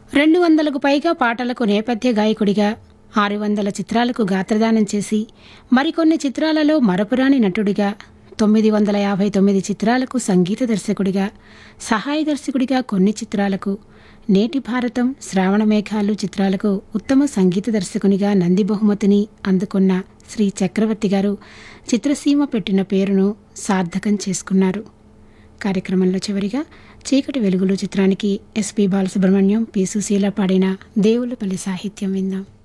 రెండు వందలకు పైగా పాటలకు నేపథ్య గాయకుడిగా ఆరు వందల చిత్రాలకు గాత్రదానం చేసి మరికొన్ని చిత్రాలలో మరపురాని నటుడిగా తొమ్మిది వందల యాభై తొమ్మిది చిత్రాలకు సంగీత దర్శకుడిగా సహాయ దర్శకుడిగా కొన్ని చిత్రాలకు నేటి భారతం శ్రావణ మేఘాలు చిత్రాలకు ఉత్తమ సంగీత దర్శకునిగా నంది బహుమతిని అందుకున్న శ్రీ చక్రవర్తి గారు చిత్రసీమ పెట్టిన పేరును సార్థకం చేసుకున్నారు కార్యక్రమంలో చివరిగా చీకటి వెలుగులు చిత్రానికి ఎస్పి బాలసుబ్రహ్మణ్యం పి సుశీల పాడిన దేవులపల్లి సాహిత్యం విందాం